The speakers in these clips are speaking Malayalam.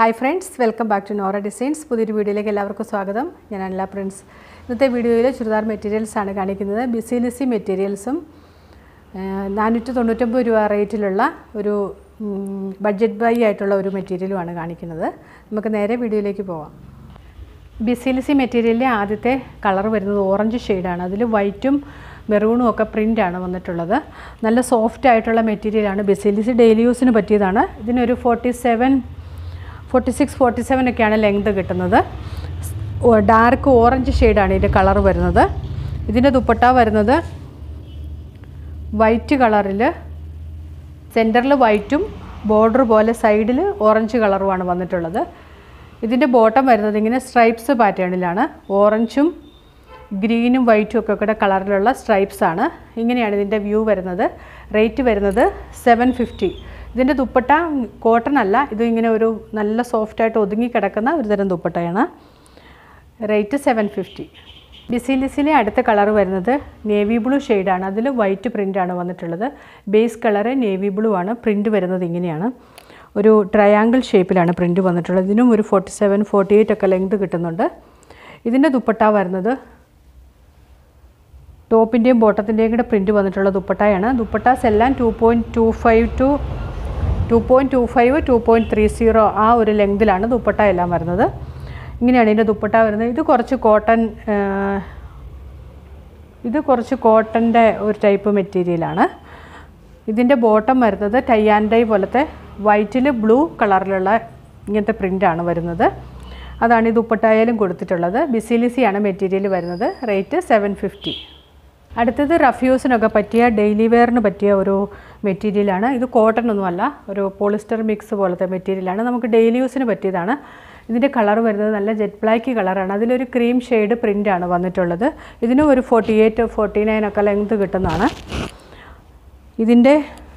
hi friends welcome back to Nora designs പുതിയൊരു വീഡിയോയിലേക്ക് എല്ലാവർക്കും സ്വാഗതം ഞാൻ അനില പ്രിൻസ് ഇന്നത്തെ വീഡിയോയിൽ ചുരിദാർ മെറ്റീരിയൽസ് ആണ് കാണിക്കുന്നത് ബിസിലിസി മെറ്റീരിയൽസും നാനൂറ്റി തൊണ്ണൂറ്റൊമ്പത് രൂപ റേറ്റിലുള്ള ഒരു ബഡ്ജറ്റ് ബൈ ആയിട്ടുള്ള ഒരു മെറ്റീരിയലുമാണ് കാണിക്കുന്നത് നമുക്ക് നേരെ വീഡിയോയിലേക്ക് പോവാം ബിസിലിസി മെറ്റീരിയലിലെ ആദ്യത്തെ കളർ വരുന്നത് ഓറഞ്ച് ഷെയ്ഡാണ് അതിൽ വൈറ്റും മെറൂണും ഒക്കെ പ്രിൻ്റാണ് വന്നിട്ടുള്ളത് നല്ല സോഫ്റ്റ് ആയിട്ടുള്ള മെറ്റീരിയലാണ് ബിസിലിസി ഡെയിലി യൂസിന് പറ്റിയതാണ് ഇതിനൊരു forty seven forty six forty seven ഒക്കെയാണ് ലെങ്ത് കിട്ടുന്നത് ഡാർക്ക് ഓറഞ്ച് ഷെയ്ഡാണ് ഇതിൻ്റെ കളർ വരുന്നത് ഇതിൻ്റെ ദുപ്പട്ട വരുന്നത് വൈറ്റ് കളറിൽ സെൻറ്ററിൽ വൈറ്റും ബോർഡർ പോലെ സൈഡിൽ ഓറഞ്ച് കളറുമാണ് വന്നിട്ടുള്ളത് ഇതിൻ്റെ ബോട്ടം വരുന്നത് ഇങ്ങനെ സ്ട്രൈപ്സ് പാറ്റേണിലാണ് ഓറഞ്ചും ഗ്രീനും വൈറ്റും ഒക്കെ കൂടെ കളറിലുള്ള സ്ട്രൈപ്സ് ആണ് ഇങ്ങനെയാണ് ഇതിൻ്റെ വ്യൂ വരുന്നത് റേറ്റ് വരുന്നത് സെവൻ ഫിഫ്റ്റി ഇതിൻ്റെ ദുപ്പട്ട കോട്ടൺ അല്ല ഇത് ഇങ്ങനെ ഒരു നല്ല സോഫ്റ്റായിട്ട് ഒതുങ്ങി കിടക്കുന്ന ഒരു തരം ദുപ്പട്ടയാണ് റേറ്റ് സെവൻ ഫിഫ്റ്റി ബിസിലിസിലെ അടുത്ത കളർ വരുന്നത് നേവി ബ്ലൂ ഷെയ്ഡാണ് അതിൽ വൈറ്റ് പ്രിൻ്റാണ് വന്നിട്ടുള്ളത് ബേസ് കളറ് നേവി ബ്ലൂ ആണ് പ്രിൻ്റ് വരുന്നത് ഇങ്ങനെയാണ് ഒരു ട്രയാങ്കിൾ ഷേപ്പിലാണ് പ്രിൻ്റ് വന്നിട്ടുള്ളത് ഇതിനും ഒരു ഫോർട്ടി സെവൻ ഫോർട്ടി എയ്റ്റ് ഒക്കെ ലെങ്ത് കിട്ടുന്നുണ്ട് ഇതിൻ്റെ ദുപ്പട്ട വരുന്നത് ടോപ്പിൻ്റെയും ബോട്ടത്തിൻ്റെയും കൂടെ പ്രിൻറ്റ് വന്നിട്ടുള്ള ദുപ്പട്ടയാണ് ദുപ്പട്ടാസ് എല്ലാം two point two five two two point two five two point three zero ആ ഒരു ലെങ്തിലാണ് ദുപ്പട്ട എല്ലാം വരുന്നത് ഇങ്ങനെയാണ് ഇതിൻ്റെ ദുപ്പട്ട വരുന്നത് ഇത് കുറച്ച് കോട്ടൺ ഇത് കുറച്ച് കോട്ടൻ്റെ ഒരു ടൈപ്പ് മെറ്റീരിയലാണ് ഇതിൻ്റെ ബോട്ടം വരുന്നത് ടൈ ആൻഡ് ഡൈ പോലത്തെ വൈറ്റിൽ ബ്ലൂ കളറിലുള്ള ഇങ്ങനത്തെ പ്രിൻ്റാണ് വരുന്നത് അതാണ് ഈ ദുപ്പട്ടായാലും കൊടുത്തിട്ടുള്ളത് ബിസിലിസിയാണ് മെറ്റീരിയൽ വരുന്നത് റേറ്റ് സെവൻ ഫിഫ്റ്റി അടുത്തത് റഫ്യൂസിനൊക്കെ പറ്റിയ ഡെയിലി വെയറിന് പറ്റിയ ഒരു മെറ്റീരിയലാണ് ഇത് കോട്ടൺ ഒന്നുമല്ല ഒരു പോളിസ്റ്റർ മിക്സ് പോലത്തെ മെറ്റീരിയലാണ് നമുക്ക് ഡെയിലി യൂസിന് പറ്റിയതാണ് ഇതിൻ്റെ കളർ വരുന്നത് നല്ല ജെറ്റ് ബ്ലാക്ക് കളറാണ് അതിലൊരു ക്രീം ഷെയ്ഡ് പ്രിൻ്റാണ് വന്നിട്ടുള്ളത് ഇതിനും ഒരു ഫോർട്ടി എയ്റ്റ് ഫോർട്ടി നയൻ ഒക്കെ ലെങ്ത് കിട്ടുന്നതാണ് ഇതിൻ്റെ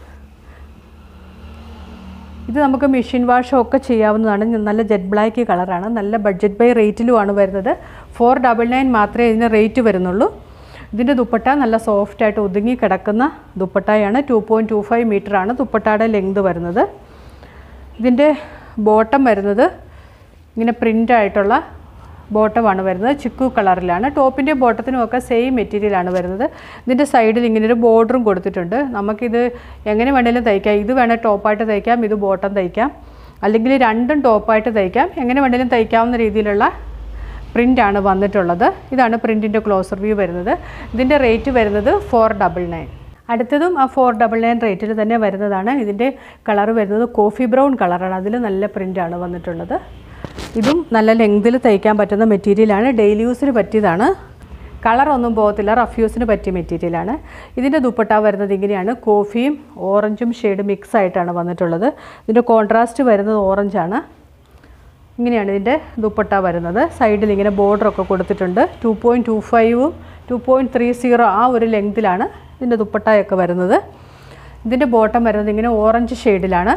ഇത് നമുക്ക് മെഷീൻ വാഷോ ഒക്കെ ചെയ്യാവുന്നതാണ് നല്ല ജെറ്റ് ബ്ലാക്ക് കളറാണ് നല്ല ബഡ്ജറ്റ് ബൈ റേറ്റിലുമാണ് വരുന്നത് ഫോർ ഡബിൾ നയൻ മാത്രമേ ഇതിന് റേറ്റ് വരുന്നുള്ളൂ ഇതിൻ്റെ ദുപ്പട്ട നല്ല സോഫ്റ്റായിട്ട് ഒതുങ്ങി കിടക്കുന്ന ദുപ്പട്ടയാണ് ടു പോയിൻറ്റ് ടു ഫൈവ് മീറ്ററാണ് ദുപ്പട്ടയുടെ ലെങ്ത് വരുന്നത് ഇതിൻ്റെ ബോട്ടം വരുന്നത് ഇങ്ങനെ പ്രിൻ്റായിട്ടുള്ള ബോട്ടമാണ് വരുന്നത് ചിക്കു കളറിലാണ് ടോപ്പിൻ്റെ ബോട്ടത്തിനും ഒക്കെ സെയിം മെറ്റീരിയലാണ് വരുന്നത് ഇതിൻ്റെ സൈഡിൽ ഇങ്ങനെ ഒരു ബോർഡറും കൊടുത്തിട്ടുണ്ട് നമുക്കിത് എങ്ങനെ വേണമെങ്കിലും തയ്ക്കാം ഇത് വേണേൽ ടോപ്പായിട്ട് തയ്ക്കാം ഇത് ബോട്ടം തയ്ക്കാം അല്ലെങ്കിൽ രണ്ടും ടോപ്പായിട്ട് തയ്ക്കാം എങ്ങനെ വേണമെങ്കിലും തയ്ക്കാവുന്ന രീതിയിലുള്ള പ്രിൻ്റാണ് വന്നിട്ടുള്ളത് ഇതാണ് പ്രിൻറ്റിൻ്റെ ക്ലോസർ വ്യൂ വരുന്നത് ഇതിൻ്റെ റേറ്റ് വരുന്നത് ഫോർ ഡബിൾ നയൻ അടുത്തതും ആ ഫോർ ഡബിൾ നയൻ റേറ്റിൽ തന്നെ വരുന്നതാണ് ഇതിൻ്റെ കളർ വരുന്നത് കോഫി ബ്രൗൺ കളറാണ് അതിൽ നല്ല പ്രിൻ്റാണ് വന്നിട്ടുള്ളത് ഇതും നല്ല ലെങ്തിൽ തയ്ക്കാൻ പറ്റുന്ന മെറ്റീരിയലാണ് ഡെയിലി യൂസിന് പറ്റിയതാണ് കളറൊന്നും പോകത്തില്ല റഫ് യൂസിന് പറ്റിയ മെറ്റീരിയലാണ് ഇതിൻ്റെ ദുപ്പട്ട വരുന്നത് ഇങ്ങനെയാണ് കോഫിയും ഓറഞ്ചും ഷെയ്ഡ് മിക്സ് ആയിട്ടാണ് വന്നിട്ടുള്ളത് ഇതിൻ്റെ കോൺട്രാസ്റ്റ് വരുന്നത് ഓറഞ്ചാണ് ഇങ്ങനെയാണ് ഇതിൻ്റെ ദുപ്പട്ട വരുന്നത് സൈഡിൽ ഇങ്ങനെ ബോർഡറൊക്കെ കൊടുത്തിട്ടുണ്ട് ടു പോയിൻറ്റ് ടു ഫൈവും ടു പോയിൻറ്റ് ത്രീ സീറോ ആ ഒരു ലെങ്തിലാണ് ഇതിൻ്റെ ദുപ്പട്ടയൊക്കെ വരുന്നത് ഇതിൻ്റെ ബോട്ടം വരുന്നത് ഇങ്ങനെ ഓറഞ്ച് ഷെയ്ഡിലാണ്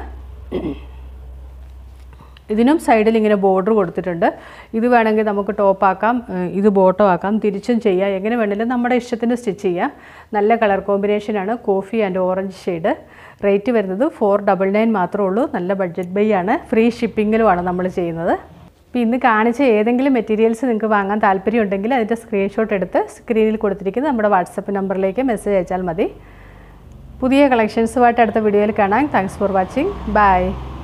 ഇതിനും സൈഡിൽ ഇങ്ങനെ ബോർഡർ കൊടുത്തിട്ടുണ്ട് ഇത് വേണമെങ്കിൽ നമുക്ക് ടോപ്പാക്കാം ഇത് ബോട്ടം ആക്കാം തിരിച്ചും ചെയ്യാം എങ്ങനെ വേണമെങ്കിലും നമ്മുടെ ഇഷ്ടത്തിന് സ്റ്റിച്ച് ചെയ്യാം നല്ല കളർ കോമ്പിനേഷനാണ് coffee and orange shade rate വരുന്നത് ഫോർ ഡബിൾ നയൻ മാത്രമേ ഉള്ളൂ നല്ല ബഡ്ജറ്റ് ബൈ ആണ് ഫ്രീ ഷിപ്പിങ്ങിലുമാണ് നമ്മൾ ചെയ്യുന്നത് അപ്പോൾ ഇന്ന് കാണിച്ച ഏതെങ്കിലും മെറ്റീരിയൽസ് നിങ്ങൾക്ക് വാങ്ങാൻ താല്പര്യമുണ്ടെങ്കിൽ അതിൻ്റെ സ്ക്രീൻഷോട്ട് എടുത്ത് സ്ക്രീനിൽ കൊടുത്തിരിക്കുന്ന നമ്മുടെ വാട്സപ്പ് നമ്പറിലേക്ക് മെസ്സേജ് അയച്ചാൽ മതി പുതിയ കളക്ഷൻസുമായിട്ട് അടുത്ത വീഡിയോയിൽ കാണാം താങ്ക്സ് ഫോർ വാച്ചിങ് ബൈ